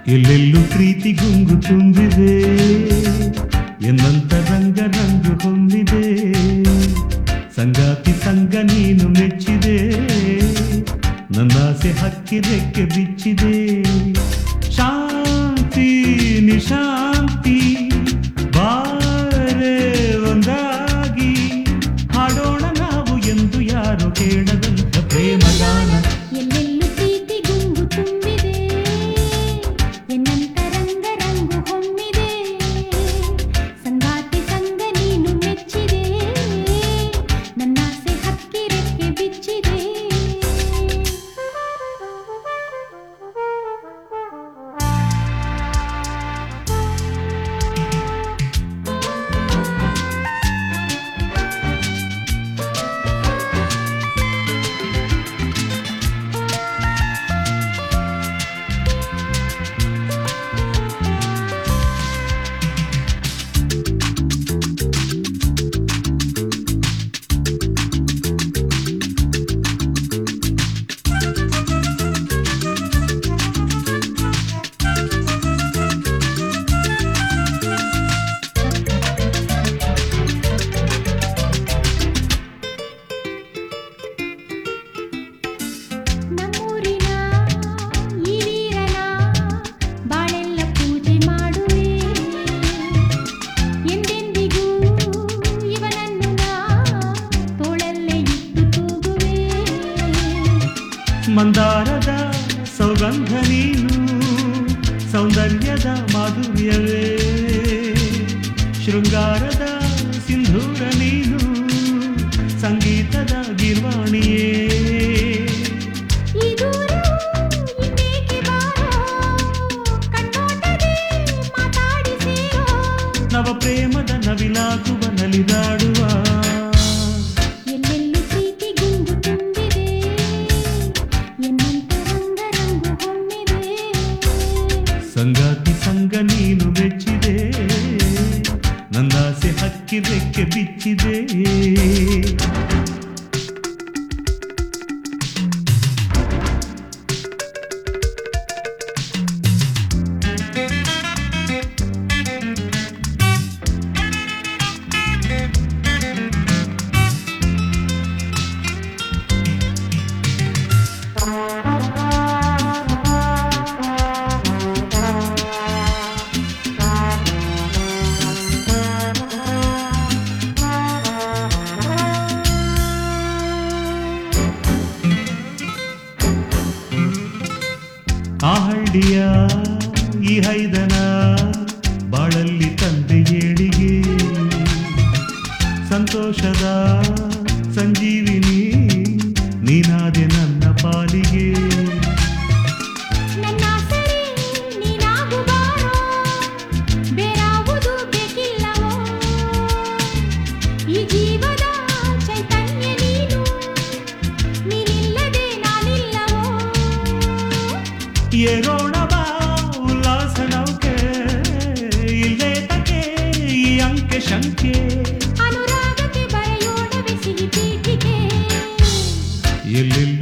ಎಲ್ಲೆಲ್ಲೂ ಪ್ರೀತಿ ಗುಂಗು ತುಂಬಿದೆ ಎನ್ನಂತ ರಂಗ ರಂಗು ಹೊಂದಿದೆ ಸಂಗಾತಿ ಸಂಗ ನೀನು ಮೆಚ್ಚಿದೆ ನನ್ನಾಸೆ ಹಕ್ಕಿ ರೆಕ್ಕೆ ಬಿಚ್ಚಿದೆ ಶಾಂತಿ ನಿಶಾಂತಿ ಬಾರೆ ಒಂದಾಗಿ ಹಾಡೋಣ ನಾವು ಎಂದು ಯಾರು ಕೇಳದಂತ ಪ್ರೇಮಗಾನ ಎಲ್ಲೆಲ್ಲೂ ಪ್ರೀತಿ ಗುಂಗು ತುಂಬಿದೆ ಎನ್ನಂತ ರಂಗ ರಂಗು ಹೊಮ್ಮಿದೆ ಸಂಗಾತಿ ಸಂಗ ನೀನು ಮೆಚ್ಚಿದೆ ನನ್ನಾಸೆ ಹಕ್ಕಿ ರೆಕ್ಕೆ ಬಿಚ್ಚಿದೆ ನಮ್ಮೂರಿನ ಈ ವೀರನ ಬಾಳೆಲ್ಲ ಪೂಜೆ ಮಾಡುವೆ ಎಂದೆಂದಿಗೂ ಇವನನ್ನು ನಾ ತೋಳಲ್ಲೇ ಇಟ್ಟು ತೂಗುವೆ ಮಂದಾರದ ಸೌಗಂಧ ನೀನು ಸೌಂದರ್ಯದ ಮಾಧುರ್ಯವೇ ಶೃಂಗಾರದ ಸಿಂಧೂರ ನೀನು ಸಂಗೀತದ ಗಿರ್ವಾಣಿಯೇ ಈ ದೂರ ಇನ್ನೇಕೆ ಬಾರೋ ಕಣ್ಣೋಟದೆ ಮಾತಾಡಿಸಿರೋ ನವ ಪ್ರೇಮದ ನವಿಲಾಗುವ ನಲಿದಾಡುವ ಎಲ್ಲೆಲ್ಲೂ ಪ್ರೀತಿ ಗುಂಗು ತುಂಬಿದೆ ಎನ್ನಂತ ರಂಗ ರಂಗು ಹೊಮ್ಮಿದೆ ಸಂಗಾತಿ ಸಂಗ ನೀನು ಮೆಚ್ಚಿದೆ ನನ್ನಾಸೆ ಹಕ್ಕಿ ರೆಕ್ಕೆ ಬಿಚ್ಚಿದೆ ಆ ಹಳ್ಳಿಯ ಈ ಹೈದನ ಬಾಳಲ್ಲಿ ತಂದೆ ಏಳಿಗೆ ಸಂತೋಷದ ಸಂಜೀವಿನಿ ನೀನಾದೆ ನನ್ನ ಪಾಲಿಗೆ ನನ್ನ ಸರಿ ನೀನಾಗು ಬಾರೋ ಬೇರಾವುದು ಬೇಕಿಲ್ಲವೋ ಈ ಜೀವದ ಚೈತನ್ಯ ನೀನು ನೀನಿಲ್ಲದೆ ನಾನಿಲ್ಲವೋ ಏರೋಣ ಬಾ ಉಲ್ಲಾಸ ನೌಕೆ ಇಲ್ಲೇ ತಕೆ ಈ ಅಂಕೆ ಶಂಕೆ ಅನುರಾಗಕ್ಕೆ ಬರೆಯೋಣವೆ ಸಿಹಿ ಪೀಠಿಕೆ ಎಲ್ಲೆಲ್ಲೂ